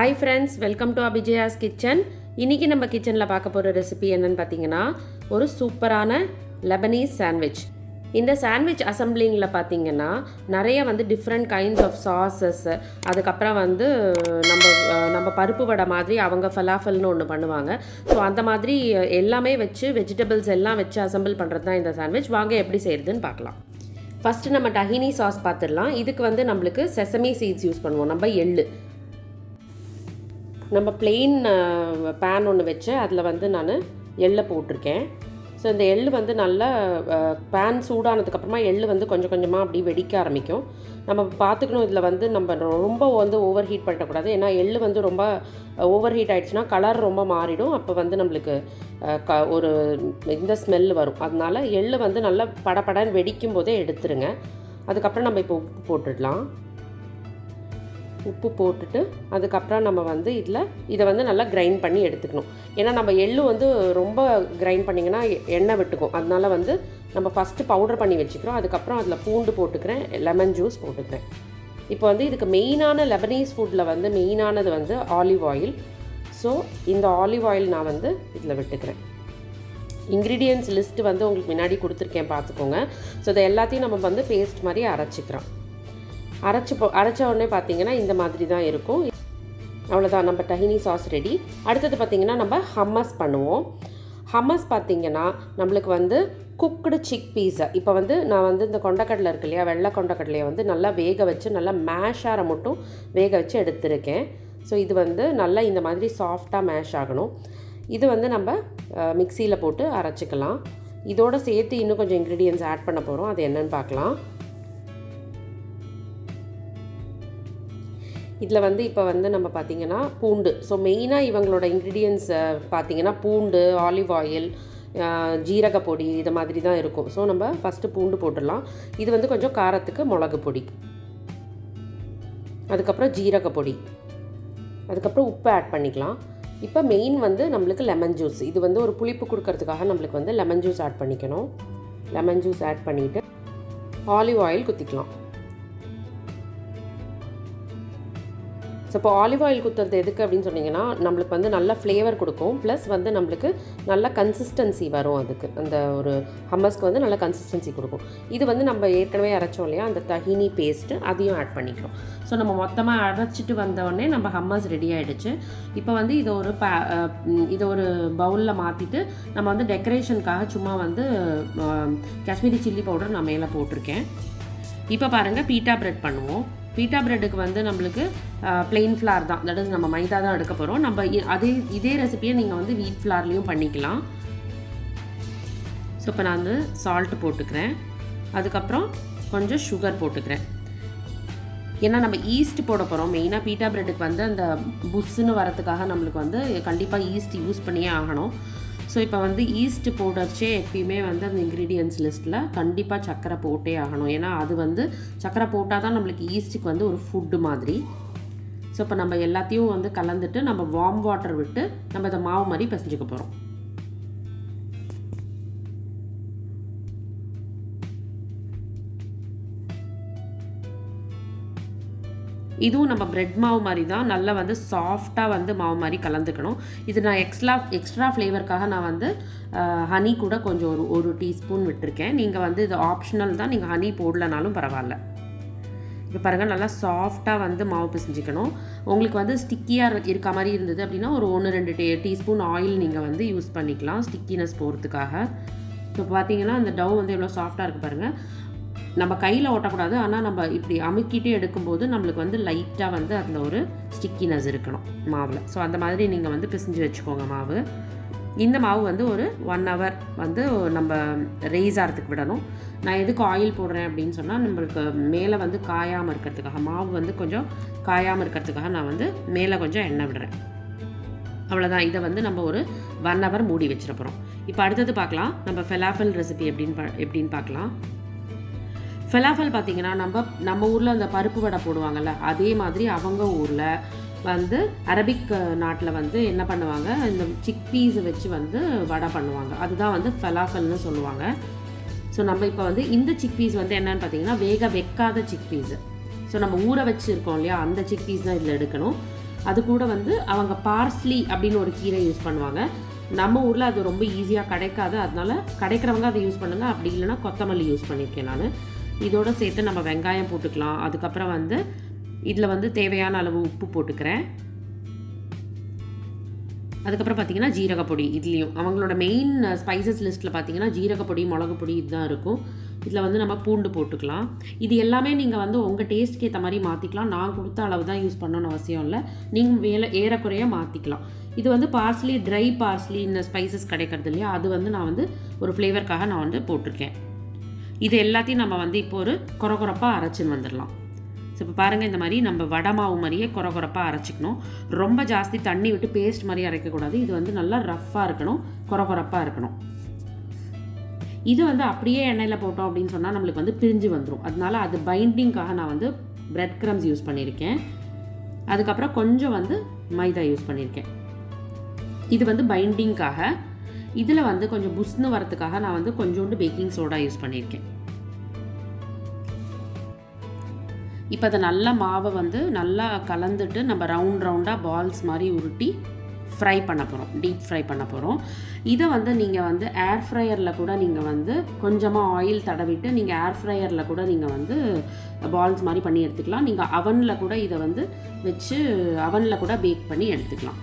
hi friends welcome to Abhijaya's kitchen இன்றைக்கி நம்ம கிச்சனில் பார்க்க போகிற ரெசிபி என்னன்னு பார்த்தீங்கன்னா ஒரு சூப்பரான லெபனீஸ் சாண்ட்விச் இந்த சாண்ட்விச் அசம்பிளிங்கில் பார்த்தீங்கன்னா நிறைய வந்து டிஃப்ரெண்ட் கைண்ட்ஸ் ஆஃப் சாஸஸ் அதுக்கப்புறம் வந்து நம்ம அஹ், நம்ம பருப்பு வடை மாதிரி அவங்க ஃபலாஃபல்னு ஒன்று பண்ணுவாங்க ஸோ அந்த மாதிரி எல்லாமே வச்சு வெஜிடபிள்ஸ் எல்லாம் வச்சு அசம்பிள் பண்ணுறது தான் இந்த சாண்ட்விச் வாங்க எப்படி செய்கிறதுன்னு பார்க்கலாம் ஃபஸ்ட்டு நம்ம டஹினி சாஸ் பார்த்துடலாம் இதுக்கு வந்து நம்மளுக்கு செசமி சீட்ஸ் யூஸ் பண்ணுவோம் நம்ம எள்ளு நம்ம பிளெயின் பேன் ஒன்று வச்சு அதில் வந்து நான் எள்ளை போட்டிருக்கேன் ஸோ இந்த எள்ளு வந்து நல்லா பேன் சூடானதுக்கப்புறமா எள்ளு வந்து கொஞ்சம் கொஞ்சமாக அப்படி வெடிக்க ஆரம்பிக்கும் நம்ம பார்த்துக்கணும் இதில் வந்து நம்ம ரொம்ப வந்து ஓவர் ஹீட் பண்ணக்கூடாது ஏன்னா எள்ளு வந்து ரொம்ப ஓவர் ஹீட் ஆகிடுச்சுன்னா கலர் ரொம்ப மாறிடும் அப்போ வந்து நம்மளுக்கு அஹ், க ஒரு இந்த ஸ்மெல் வரும் அதனால எள்ளு வந்து நல்லா படபடன்னு வெடிக்கும் போதே எடுத்துருங்க அதுக்கப்புறம் நம்ம இப்போ உப்பு போட்டுடலாம் உப்பு போட்டுட்டு அதுக்கப்புறம் நம்ம வந்து இதில் இதை வந்து நல்லா கிரைண்ட் பண்ணி எடுத்துக்கணும் ஏன்னா நம்ம எள்ளு வந்து ரொம்ப கிரைண்ட் பண்ணிங்கன்னா எ- எண்ணெய் விட்டுக்கும் அதனால வந்து நம்ம ஃபஸ்ட்டு பவுடர் பண்ணி வச்சுக்கிறோம் அதுக்கப்புறம் அதில் பூண்டு போட்டுக்கிறேன் லெமன் ஜூஸ் போட்டுக்கிறேன் இப்போ வந்து இதுக்கு மெயினான லெபனீஸ் ஃபுட்டில் வந்து மெயினானது வந்து ஆலிவ் ஆயில் ஸோ இந்த ஆலிவ் ஆயில் நான் வந்து இதில் விட்டுக்கிறேன் இன்க்ரீடியன்ஸ் லிஸ்ட்டு வந்து உங்களுக்கு முன்னாடி கொடுத்துருக்கேன் பார்த்துக்கோங்க ஸோ இதை எல்லாத்தையும் நம்ம வந்து பேஸ்ட் மாதிரி அரைச்சிக்கிறோம் அரைச்சி போ அரைச்ச உடனே பார்த்தீங்கன்னா இந்த மாதிரி தான் இருக்கும் அவ்வளோதான் நம்ம டஹினி சாஸ் ரெடி அடுத்தது பார்த்தீங்கன்னா நம்ம ஹம்மஸ் பண்ணுவோம் ஹம்மஸ் பார்த்தீங்கன்னா நம்மளுக்கு வந்து குக்குடு சிக் பீஸை இப்போ வந்து நான் வந்து இந்த கொண்டக்கடலை இருக்கு இல்லையா வெள்ளை கொண்டக்கடலையை வந்து நல்லா வேக வச்சு நல்லா மேஷ் ஆற மட்டும் வேக வச்சு எடுத்திருக்கேன் ஸோ இது வந்து நல்லா இந்த மாதிரி சாஃப்டாக மேஷ் ஆகணும் இது வந்து நம்ம மிக்சியில் போட்டு அரைச்சிக்கலாம் இதோட சேர்த்து இன்னும் கொஞ்சம் இன்க்ரீடியன்ஸ் ஆட் பண்ண போகிறோம் அது என்னன்னு பார்க்கலாம் இதில் வந்து இப்போ வந்து நம்ம பார்த்தீங்கன்னா பூண்டு ஸோ மெயினாக இவங்களோட இன்க்ரீடியன்ஸ் பார்த்தீங்கன்னா பூண்டு ஆலிவ் ஆயில் ஜீரக பொடி இது மாதிரி தான் இருக்கும் ஸோ நம்ம ஃபஸ்ட்டு பூண்டு போட்டுடலாம் இது வந்து கொஞ்சம் காரத்துக்கு மிளகு பொடி அதுக்கப்புறம் ஜீரக பொடி அதுக்கப்புறம் உப்பு ஆட் பண்ணிக்கலாம் இப்போ மெயின் வந்து நம்மளுக்கு லெமன் ஜூஸ் இது வந்து ஒரு புளிப்பு கொடுக்கறதுக்காக நம்மளுக்கு வந்து லெமன் ஜூஸ் ஆட் பண்ணிக்கணும் லெமன் ஜூஸ் ஆட் பண்ணிவிட்டு ஆலிவ் ஆயில் குத்திக்கலாம் ஸோ இப்போ ஆலிவ் ஆயில் குத்துறது எதுக்கு அப்படின்னு சொன்னீங்கன்னா நம்மளுக்கு வந்து நல்ல ஃப்ளேவர் கொடுக்கும் ப்ளஸ் வந்து நம்மளுக்கு நல்ல கன்சிஸ்டன்சி வரும் அதுக்கு அந்த ஒரு ஹம்மஸ்க்கு வந்து நல்ல கன்சிஸ்டன்சி கொடுக்கும் இது வந்து நம்ம ஏற்கனவே அரைச்சோம் இல்லையா அந்த தஹினி பேஸ்ட்டு அதையும் ஆட் பண்ணிக்கிறோம் ஸோ நம்ம மொத்தமாக அரைச்சிட்டு வந்தோடனே நம்ம ஹம்மஸ் ரெடி ஆகிடுச்சு இப்போ வந்து இதை ஒரு பே அஹ், ம், இதை ஒரு பவுலில் மாற்றிட்டு நம்ம வந்து டெக்கரேஷனுக்காக சும்மா வந்து அஹ், காஷ்மீரி சில்லி பவுடர் நான் மேலே போட்டிருக்கேன் இப்போ பாருங்கள் பீட்டா பிரெட் பண்ணுவோம் பீட்டா பிரெட்டுக்கு வந்து நம்மளுக்கு பிளெயின் ஃப்ளார் தான் தட் இஸ் நம்ம மைதா தான் எடுக்க போகிறோம் நம்ம இ- அதே இதே ரெசிபியை நீங்கள் வந்து வீட் ஃப்ளார்லேயும் பண்ணிக்கலாம் ஸோ இப்போ நான் வந்து சால்ட் போட்டுக்கிறேன் அதுக்கப்புறம் கொஞ்சம் சுகர் போட்டுக்கிறேன் ஏன்னா நம்ம ஈஸ்ட் போட போகிறோம் மெயினாக பீட்டா பிரெட்டுக்கு வந்து அந்த புஷ்ஷுன்னு வரதுக்காக நம்மளுக்கு வந்து கண்டிப்பாக ஈஸ்ட் யூஸ் பண்ணியே ஆகணும் ஸோ இப்போ வந்து ஈஸ்ட் போடுறச்சே எப்பயுமே வந்து அந்த இன்க்ரீடியன்ஸ் லிஸ்ட்டில் கண்டிப்பாக சர்க்கரை போட்டே ஆகணும் ஏன்னா அது வந்து சர்க்கரை போட்டால் தான் நம்மளுக்கு ஈஸ்ட்டுக்கு வந்து ஒரு ஃபுட்டு மாதிரி ஸோ இப்போ நம்ம எல்லாத்தையும் வந்து கலந்துட்டு நம்ம வார்ம் வாட்டர் விட்டு நம்ம இதை மாவு மாதிரி பிசைஞ்சுக்க போகிறோம் இதுவும் நம்ம பிரெட் மாவு மாதிரி தான் நல்லா வந்து சாஃப்டாக வந்து மாவு மாதிரி கலந்துக்கணும் இது நான் எக்ஸ்ட்ரா எக்ஸ்ட்ரா ஃப்ளேவருக்காக நான் வந்து ஹனி கூட கொஞ்சம் ஒரு ஒரு டீஸ்பூன் விட்டுருக்கேன் நீங்கள் வந்து இது ஆப்ஷனல் தான் நீங்கள் ஹனி போடலனாலும் பரவாயில்ல இப்போ பாருங்கள் நல்லா சாஃப்டாக வந்து மாவு பிசைஞ்சிக்கணும் உங்களுக்கு வந்து ஸ்டிக்கியாக இருக்க மாதிரி இருந்தது அப்படின்னா ஒரு ஒன்று ரெண்டு டீ டீஸ்பூன் ஆயில் நீங்கள் வந்து யூஸ் பண்ணிக்கலாம் ஸ்டிக்கினஸ் போகிறதுக்காக இப்போ பார்த்தீங்கன்னா அந்த டவ் வந்து எவ்வளோ சாஃப்டாக இருக்குது பாருங்கள் நம்ம கையில் ஓட்டக்கூடாது ஆனால் நம்ம இப்படி அமுக்கிட்டே எடுக்கும்போது நம்மளுக்கு வந்து லைட்டாக வந்து அந்த ஒரு ஸ்டிக்கினஸ் இருக்கணும் மாவில் ஸோ அந்த மாதிரி நீங்கள் வந்து பிசைஞ்சு வச்சுக்கோங்க மாவு இந்த மாவு வந்து ஒரு ஒன் ஹவர் வந்து நம்ம ரெய்ஸ் ஆகிறதுக்கு விடணும் நான் எதுக்கு ஆயில் போடுறேன் அப்படின்னு சொன்னால் நம்மளுக்கு மேலே வந்து காயாமல் இருக்கிறதுக்காக மாவு வந்து கொஞ்சம் காயாமல் இருக்கிறதுக்காக நான் வந்து மேலே கொஞ்சம் எண்ணெய் விடுறேன் அவ்வளோதான் இதை வந்து நம்ம ஒரு ஒன் ஹவர் மூடி வச்சிட போகிறோம் இப்போ அடுத்தது பார்க்கலாம் நம்ம ஃபெலாஃபல் ரெசிபி எப்படின்னு பா எப்படின்னு பார்க்கலாம் ஃபெலாஃபல் பார்த்தீங்கன்னா நம்ம நம்ம ஊரில் அந்த பருப்பு வடை போடுவாங்கல்ல அதே மாதிரி அவங்க ஊரில் வந்து அரபிக் நாட்டில் வந்து என்ன பண்ணுவாங்க இந்த சிக் பீஸை வச்சு வந்து வடை பண்ணுவாங்க அதுதான் வந்து ஃபெலாஃபல்னு சொல்லுவாங்க ஸோ நம்ம இப்போ வந்து இந்த சிக் பீஸ் வந்து என்னன்னு பார்த்தீங்கன்னா வேக வைக்காத சிக் பீஸு ஸோ நம்ம ஊற வச்சுருக்கோம் இல்லையா அந்த சிக் பீஸ் தான் இதில் எடுக்கணும் அது கூட வந்து அவங்க பார்ஸ்லி அப்படின்னு ஒரு கீரை யூஸ் பண்ணுவாங்க நம்ம ஊரில் அது ரொம்ப ஈஸியாக கிடைக்காது அதனால கிடைக்கிறவங்க அதை யூஸ் பண்ணுங்கள் அப்படி இல்லைன்னா கொத்தமல்லி யூஸ் பண்ணியிருக்கேன் நான் இதோட சேர்த்து நம்ம வெங்காயம் போட்டுக்கலாம் அதுக்கப்புறம் வந்து இதில் வந்து தேவையான அளவு உப்பு போட்டுக்கிறேன் அதுக்கப்புறம் பார்த்தீங்கன்னா ஜீரகப்பொடி இதுலேயும் அவங்களோட மெயின் ஸ்பைசஸ் லிஸ்ட்டில் பார்த்தீங்கன்னா ஜீரகப்பொடி மிளகு பொடி இதுதான் இருக்கும் இதில் வந்து நம்ம பூண்டு போட்டுக்கலாம் இது எல்லாமே நீங்கள் வந்து உங்கள் டேஸ்ட்க்கு ஏற்ற மாதிரி மாற்றிக்கலாம் நான் கொடுத்த அளவு தான் யூஸ் பண்ணணும்னு அவசியம் இல்லை நீங்கள் வேலை ஏறக்குறைய மாற்றிக்கலாம் இது வந்து பார்ஸ்லி ட்ரை பார்ஸ்லி இந்த ஸ்பைசஸ் கிடைக்கிறது இல்லையா அது வந்து நான் வந்து ஒரு ஃப்ளேவருக்காக நான் வந்து போட்டிருக்கேன் இது எல்லாத்தையும் நம்ம வந்து இப்போ ஒரு குறை குறைப்பாக அரைச்சின்னு வந்துடலாம் ஸோ இப்போ பாருங்கள் இந்த மாதிரி நம்ம வடை மாவு மாதிரியே குறை குறைப்பாக அரைச்சிக்கணும் ரொம்ப ஜாஸ்தி தண்ணி விட்டு பேஸ்ட் மாதிரி அரைக்கக்கூடாது இது வந்து நல்லா ரஃப்பாக இருக்கணும் குறை குறைப்பாக இருக்கணும் இது வந்து அப்படியே எண்ணெயில் போட்டோம் அப்படின்னு சொன்னால் நம்மளுக்கு வந்து பிரிஞ்சு வந்துடும் அதனால அது பைண்டிங்காக நான் வந்து பிரெட் க்ரம்ஸ் யூஸ் பண்ணியிருக்கேன் அதுக்கப்புறம் கொஞ்சம் வந்து மைதா யூஸ் பண்ணியிருக்கேன் இது வந்து பைண்டிங்காக இதில் வந்து கொஞ்சம் புஷ்னு வரத்துக்காக நான் வந்து கொஞ்சோண்டு பேக்கிங் சோடா யூஸ் பண்ணியிருக்கேன் இப்போ அதை நல்லா மாவை வந்து நல்லா கலந்துட்டு நம்ம ரவுண்ட் ரவுண்டாக பால்ஸ் மாதிரி உருட்டி ஃப்ரை பண்ண போகிறோம் டீப் ஃப்ரை பண்ண போகிறோம் இதை வந்து நீங்கள் வந்து ஏர் ஃப்ரையரில் கூட நீங்கள் வந்து கொஞ்சமாக ஆயில் தடவிட்டு நீங்கள் ஏர் ஃப்ரையரில் கூட நீங்கள் வந்து பால்ஸ் மாதிரி பண்ணி எடுத்துக்கலாம் நீங்கள் அவனில் கூட இதை வந்து வச்சு அவனில் கூட பேக் பண்ணி எடுத்துக்கலாம்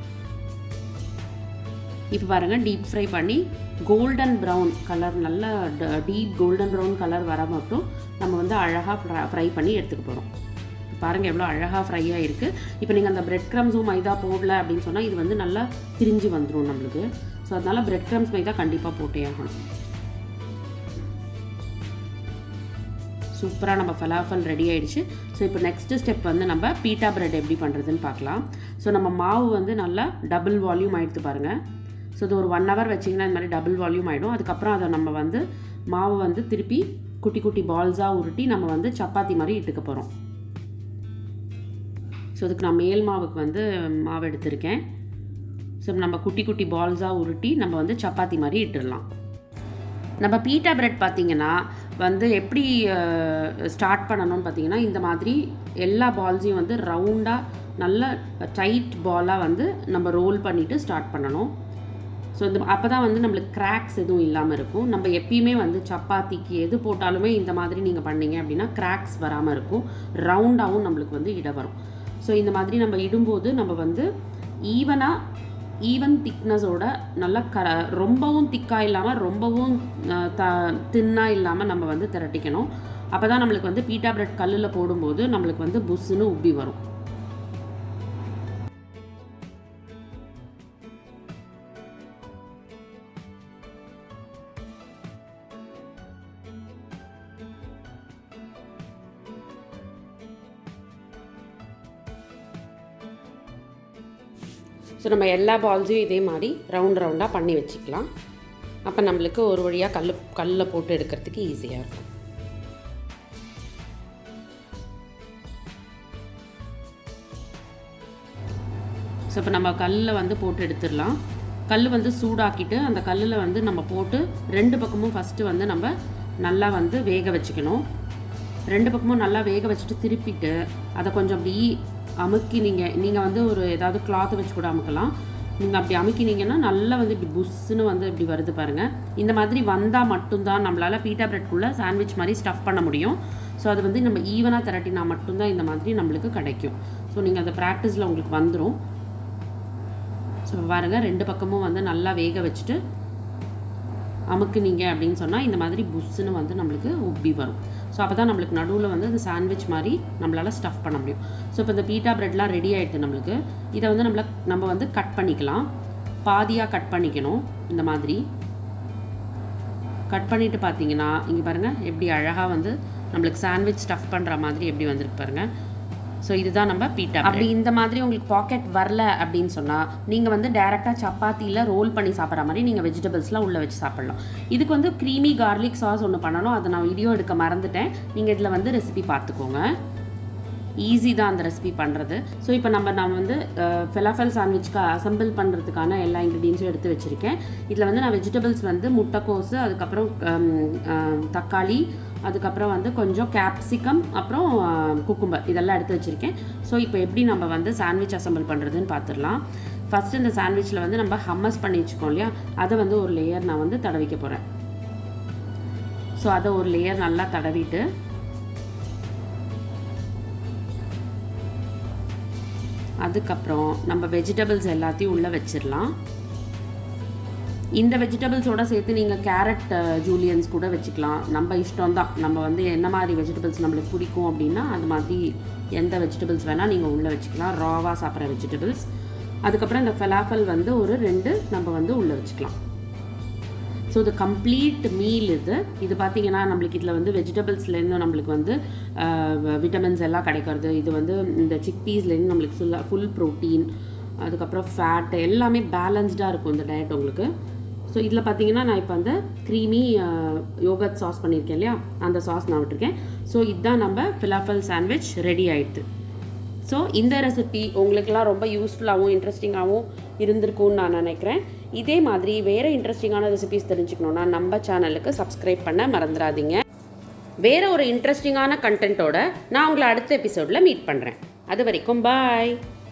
இப்போ பாருங்கள் டீப் ஃப்ரை பண்ணி கோல்டன் ப்ரௌன் கலர் நல்ல டீப் கோல்டன் ப்ரௌன் கலர் வர மட்டும் நம்ம வந்து அழகாக ஃப்ரை பண்ணி எடுத்துக்க போகிறோம் பாருங்கள் எவ்வளோ அழகாக ஃப்ரை ஆகிருக்கு இப்போ நீங்கள் அந்த பிரெட் க்ரம்ஸும் மைதா போடல அப்படின்னு சொன்னால் இது வந்து நல்லா பிரிஞ்சு வந்துடும் நம்மளுக்கு ஸோ அதனால் பிரெட் க்ரம்ஸ் மைதா கண்டிப்பாக போட்டே ஆகணும் சூப்பராக நம்ம ஃபலாஃபல் ரெடி ஆயிடுச்சு ஸோ இப்போ நெக்ஸ்ட்டு ஸ்டெப் வந்து நம்ம பீட்டா பிரெட் எப்படி பண்ணுறதுன்னு பார்க்கலாம் ஸோ நம்ம மாவு வந்து நல்லா டபுள் வால்யூம் ஆகிடுது பாருங்கள் ஸோ இது ஒரு ஒன் ஹவர் வச்சிங்கன்னா இந்த மாதிரி டபுள் வால்யூம் ஆகிடும் அதுக்கப்புறம் அதை நம்ம வந்து மாவு வந்து திருப்பி குட்டி குட்டி பால்ஸாக உருட்டி நம்ம வந்து சப்பாத்தி மாதிரி இட்டுக்க போகிறோம் ஸோ அதுக்கு நான் மேல் மாவுக்கு வந்து மாவு எடுத்திருக்கேன் ஸோ நம்ம குட்டி குட்டி பால்ஸாக உருட்டி நம்ம வந்து சப்பாத்தி மாதிரி இட்டுடலாம் நம்ம பீட்டா பிரெட் பார்த்திங்கன்னா வந்து எப்படி ஸ்டார்ட் பண்ணணும்னு பார்த்தீங்கன்னா இந்த மாதிரி எல்லா பால்ஸையும் வந்து ரவுண்டாக நல்ல டைட் பாலாக வந்து நம்ம ரோல் பண்ணிவிட்டு ஸ்டார்ட் பண்ணணும் ஸோ இந்த அப்போ தான் வந்து நம்மளுக்கு கிராக்ஸ் எதுவும் இல்லாமல் இருக்கும் நம்ம எப்பயுமே வந்து சப்பாத்திக்கு எது போட்டாலுமே இந்த மாதிரி நீங்கள் பண்ணீங்க அப்படின்னா கிராக்ஸ் வராமல் இருக்கும் ரவுண்டாகவும் நம்மளுக்கு வந்து இட வரும் ஸோ இந்த மாதிரி நம்ம இடும்போது நம்ம வந்து ஈவனாக ஈவன் திக்னஸோட நல்லா க ரொம்பவும் திக்காக இல்லாமல் ரொம்பவும் த தின்னாக இல்லாமல் நம்ம வந்து திரட்டிக்கணும் அப்போ தான் நம்மளுக்கு வந்து பீட்டா பிரெட் கல்லில் போடும்போது நம்மளுக்கு வந்து புஷ்ஷுன்னு உப்பி வரும் ஸோ நம்ம எல்லா பால்ஸையும் இதே மாதிரி ரவுண்ட் ரவுண்டாக பண்ணி வச்சுக்கலாம் அப்போ நம்மளுக்கு ஒரு வழியாக கல் கல்லில் போட்டு எடுக்கிறதுக்கு ஈஸியாக இருக்கும் ஸோ இப்போ நம்ம கல்லில் வந்து போட்டு எடுத்துடலாம் கல் வந்து சூடாக்கிட்டு அந்த கல்லில் வந்து நம்ம போட்டு ரெண்டு பக்கமும் ஃபஸ்ட்டு வந்து நம்ம நல்லா வந்து வேக வச்சுக்கணும் ரெண்டு பக்கமும் நல்லா வேக வச்சுட்டு திருப்பிட்டு அதை கொஞ்சம் அப்படி அமுக்கி நீங்கள் நீங்கள் வந்து ஒரு ஏதாவது கிளாத்தை வச்சு கூட அமுக்கலாம் நீங்கள் அப்படி அமுக்கினீங்கன்னா நல்லா வந்து இப்படி புஷ்ஷுன்னு வந்து இப்படி வருது பாருங்கள் இந்த மாதிரி வந்தால் மட்டும்தான் நம்மளால் பீட்டா பிரெட்குள்ளே சாண்ட்விச் மாதிரி ஸ்டஃப் பண்ண முடியும் ஸோ அது வந்து நம்ம ஈவனாக திரட்டினா மட்டும்தான் இந்த மாதிரி நம்மளுக்கு கிடைக்கும் ஸோ நீங்கள் அந்த ப்ராக்டிஸில் உங்களுக்கு வந்துடும் ஸோ பாருங்கள் ரெண்டு பக்கமும் வந்து நல்லா வேக வச்சுட்டு அமுக்குனீங்க அப்படின்னு சொன்னால் இந்த மாதிரி புஷ்ஷுன்னு வந்து நம்மளுக்கு உப்பி வரும் ஸோ அப்போ தான் நம்மளுக்கு நடுவில் வந்து அந்த சாண்ட்விச் மாதிரி நம்மளால் ஸ்டஃப் பண்ண முடியும் ஸோ இப்போ இந்த பீட்டா ப்ரெட்லாம் ரெடி ஆகிடுது நம்மளுக்கு இதை வந்து நம்மள நம்ம வந்து கட் பண்ணிக்கலாம் பாதியாக கட் பண்ணிக்கணும் இந்த மாதிரி கட் பண்ணிவிட்டு பார்த்தீங்கன்னா இங்கே பாருங்கள் எப்படி அழகாக வந்து நம்மளுக்கு சாண்ட்விச் ஸ்டஃப் பண்ணுற மாதிரி எப்படி வந்திருக்கு பாருங்கள் ஸோ இதுதான் நம்ம பீட்டா அப்படி இந்த மாதிரி உங்களுக்கு பாக்கெட் வரல அப்படின்னு சொன்னால் நீங்கள் வந்து டேரெக்டாக சப்பாத்தியில் ரோல் பண்ணி சாப்பிட்ற மாதிரி நீங்கள் வெஜிடபிள்ஸ்லாம் உள்ளே வச்சு சாப்பிட்லாம் இதுக்கு வந்து க்ரீமி கார்லிக் சாஸ் ஒன்று பண்ணணும் அதை நான் வீடியோ எடுக்க மறந்துட்டேன் நீங்கள் இதில் வந்து ரெசிபி பார்த்துக்கோங்க ஈஸி தான் அந்த ரெசிபி பண்ணுறது ஸோ இப்போ நம்ம நான் வந்து ஃபெலாஃபெல் சாண்ட்விச்க்கு அசம்பிள் பண்ணுறதுக்கான எல்லா இன்க்ரீடியன்ஸும் எடுத்து வச்சுருக்கேன் இதில் வந்து நான் வெஜிடபிள்ஸ் வந்து முட்டைக்கோஸு அதுக்கப்புறம் தக்காளி அதுக்கப்புறம் வந்து கொஞ்சம் கேப்சிகம் அப்புறம் குக்கும்பர் இதெல்லாம் எடுத்து வச்சுருக்கேன் ஸோ இப்போ எப்படி நம்ம வந்து சாண்ட்விச் அசம்பிள் பண்ணுறதுன்னு பார்த்துடலாம் ஃபஸ்ட்டு இந்த சாண்ட்விச்சில் வந்து நம்ம ஹம்மஸ் பண்ணி வச்சுக்கோம் இல்லையா அதை வந்து ஒரு லேயர் நான் வந்து தடவிக்க போகிறேன் ஸோ அதை ஒரு லேயர் நல்லா தடவிட்டு அதுக்கப்புறம் நம்ம வெஜிடபிள்ஸ் எல்லாத்தையும் உள்ளே வச்சிடலாம் இந்த வெஜிடபிள்ஸோட சேர்த்து நீங்கள் கேரட் ஜூலியன்ஸ் கூட வச்சுக்கலாம் நம்ம இஷ்டம் தான் நம்ம வந்து என்ன மாதிரி வெஜிடபிள்ஸ் நம்மளுக்கு பிடிக்கும் அப்படின்னா அது மாதிரி எந்த வெஜிடபிள்ஸ் வேணால் நீங்கள் உள்ளே வச்சுக்கலாம் ராவாக சாப்பிட்ற வெஜிடபிள்ஸ் அதுக்கப்புறம் இந்த ஃபெலாஃபல் வந்து ஒரு ரெண்டு நம்ம வந்து உள்ளே வச்சுக்கலாம் ஸோ இது கம்ப்ளீட் மீல் இது இது பார்த்தீங்கன்னா நம்மளுக்கு இதில் வந்து வெஜிடபிள்ஸ்லேருந்து நம்மளுக்கு வந்து விட்டமின்ஸ் எல்லாம் கிடைக்கிறது இது வந்து இந்த சிக் பீஸ்லேருந்து நம்மளுக்கு ஃபுல்லாக ஃபுல் ப்ரோட்டீன் அதுக்கப்புறம் ஃபேட் எல்லாமே பேலன்ஸ்டாக இருக்கும் இந்த டயட் உங்களுக்கு ஸோ இதில் பார்த்தீங்கன்னா நான் இப்போ வந்து க்ரீமி யோகட் சாஸ் பண்ணியிருக்கேன் இல்லையா அந்த சாஸ் நான் விட்டுருக்கேன் ஸோ இதுதான் நம்ம ஃபிலாஃபல் சாண்ட்விச் ரெடி ஆயிடுது ஸோ இந்த ரெசிபி உங்களுக்கெல்லாம் ரொம்ப யூஸ்ஃபுல்லாகவும் இன்ட்ரெஸ்டிங்காகவும் இருந்திருக்கும்னு நான் நினைக்கிறேன் இதே மாதிரி வேறு இன்ட்ரெஸ்டிங்கான ரெசிபிஸ் தெரிஞ்சுக்கணுன்னா நம்ம சேனலுக்கு சப்ஸ்கிரைப் பண்ண மறந்துடாதீங்க வேறு ஒரு இன்ட்ரெஸ்டிங்கான கண்டென்ட்டோட நான் உங்களை அடுத்த எபிசோடில் மீட் பண்ணுறேன் அது வரைக்கும் பாய்